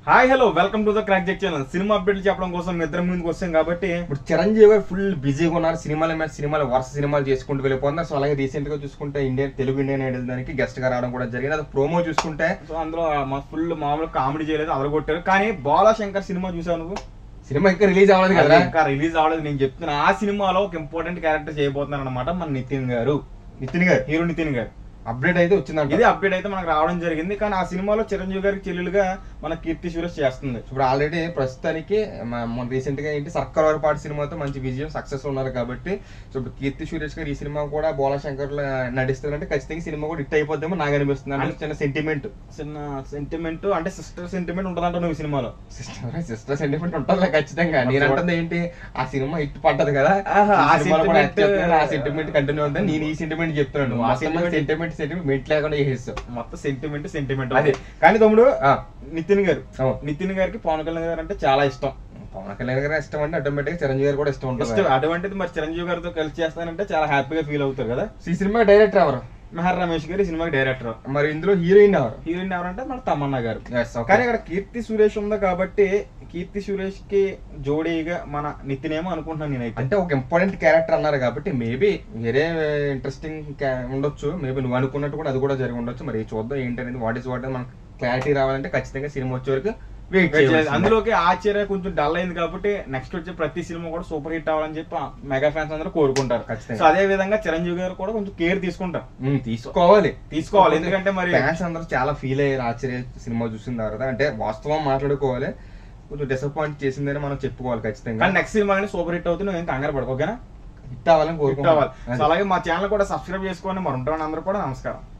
Hi hello welcome to the crack jack channel cinema అప్డేట్లు చెప్పడం కోసం మీ ఇద్దరం ముందుకు వస్తాం కాబట్టి ఇప్పుడు చిరంజీవి గారు ఫుల్ బిజీగా ఉన్నారు సినిమాల మీద సినిమాలు వరుస సినిమాలు చేసుకుంటూ వెళ్ళిపోతున్నారు సో అలాగే రీసెంట్ గా చూసుకుంటే ఇండియన్ తెలుగు ఇండియన్ ఐడల్ దానికి గెస్ట్ గా రావడం కూడా జరిగింది అది ప్రోమో చూసుకుంటే సో అందులో మా ఫుల్ మామూలు కామెడీ చేయలేదు అదరగొట్టారు కానీ బాలా శంకర్ సినిమా చూసావు నువ్వు సినిమా ఇంకా రిలీజ్ అవ్వలేదు కదా అది ఇంకా రిలీజ్ అవ్వలేదు నేను చెప్తున్నా ఆ సినిమాలో ఒక ఇంపార్టెంట్ క్యారెక్టర్ చేయబోతున్నారు అనమాట మన నితిన్ గారు నితిన్ గారు హీరో నితిన్ గారు అప్డేట్ అయితే వచ్చిందంట ఇది అప్డేట్ అయితే మనకు రావడం జరిగింది కానీ ఆ సినిమాలో చిరంజీవి గారికి చెల్లెలుగా మన కీర్తి సురేష్ చేస్తుంది ఇప్పుడు ఆల్రెడీ ప్రస్తుతానికి మ- మొన్న రీసెంట్ గా ఏంటి సర్కార్ వారి పాట సినిమాతో మంచి విజయం సక్సెస్ ఉన్నారు కాబట్టి సో ఇప్పుడు కీర్తి సురేష్ గారు ఈ సినిమా కూడా బోలా శంకర్ నటిస్తారంటే ఖచ్చితంగా ఈ సినిమా కూడా హిట్ అయిపోద్దేమో నాకు అనిపిస్తుంది అంటే చిన్న సెంటిమెంట్ చిన్న సెంటిమెంట్ అంటే సిస్టర్ సెంటిమెంట్ ఉంటుందంట నువ్వు ఈ సినిమాలో సిస్టర్ సిస్టర్ సెంటిమెంట్ ఉంటుంది ఖచ్చితంగా నేను అంటుంది ఏంటి ఆ సినిమా హిట్ పడ్డది కదా ఆహా, ఈ ఆ సినిమాలో కూడా sentiment- యాక్ట్ చేస్తున్నాడు, ఆ సెంటిమెంట్ కంటిన్యూ ఉంది నేను ఈ సెంటిమెంట్ చెప్తున్నాను ఆ ఆ sentiment- సెంటిమెంట్ సెంటిమెంట్ లేకుండా చేసేస్తావు మొత్తం సెంటిమెంట్ సెంటిమెంట్ అదే. కానీ తమ్ముడు ఆ, నితిన్ గారు అవును. నితిన్ గారికి పవన్ కళ్యాణ్ గారు అంటే చాలా ఇష్టం పవన్ కళ్యాణ్ గారు ఇష్టం అంటే ఆటోమేటిక్ చిరంజీవి గారు కూడా ఇష్టం ఉంటుంది ఇష్టం అటువంటిది మరి చిరంజీవి గారితో కలిసి చేస్తానంటే చాలా హ్యాపీగా ఫీల్ అవుతారు కదా ఈ సినిమా డైరెక్టర్ ఎవరు మెహర్ రమేష్ గారు ఈ సినిమాకి డైరెక్టర్ మరి ఇందులో హీరోయిన్ ఎవరు హీరోయిన్ ఎవరంటే మన తమన్నా గారు Yes, okay. కానీ ఇక్కడ కీర్తి సురేష్ ఉంది కాబట్టి కీర్తి సురేష్ కి జోడీగా మన నితిన్ ఏమో అనుకుంటున్నాను నేనైతే అంటే ఒక ఇంపార్టెంట్ క్యారెక్టర్ అన్నారు కాబట్టి మేబీ వేరే ఇంట్రెస్టింగ్ ఉండొచ్చు మేబీ నువ్వు అనుకున్నట్టు కూడా అది కూడా జరిగి ఉండొచ్చు మరి చూద్దాం ఏంటనేది వాట్ ఇస్ వాట్ మనకు క్లారిటీ రావాలంటే ఖచ్చితంగా సినిమా వచ్చే వరకు వెయిట్ Wait చేయాలి. చేయాలి అందులోకి ఆశ్చర్య కొంచెం డల్ అయింది కాబట్టి నెక్స్ట్ వచ్చే ప్రతి సినిమా కూడా సూపర్ హిట్ అవ్వాలని చెప్పి ఆ మెగా ఫ్యాన్స్ అందరూ కోరుకుంటారు ఖచ్చితంగా. సో అదే విధంగా చిరంజీవి గారు కూడా కొంచెం కేర్ తీసుకుంటారు తీసుకోవాలి తీసుకోవాలి ఎందుకంటే మరి ఫ్యాన్స్ అందరూ చాలా ఫీల్ అయ్యారు ఆశ్చర్య సినిమా చూసిన తర్వాత అంటే వాస్తవం మాట్లాడుకోవాలి కొంచెం డిసప్పాయింట్ చేసిందని మనం చెప్పుకోవాలి ఖచ్చితంగా కానీ నెక్స్ట్ సినిమా సూపర్ హిట్ అవుతుంది నువ్వు ఏం కంగారు పడుకో ఓకేనా హిట్ అవ్వాలని హిట్ అవ్వాలి సో కోరుకుంటాం అలాగే మా ఛానల్ కూడా సబ్స్క్రైబ్ చేసుకోండి మరి ఉంటామని అందరూ కూడా నమస్కారం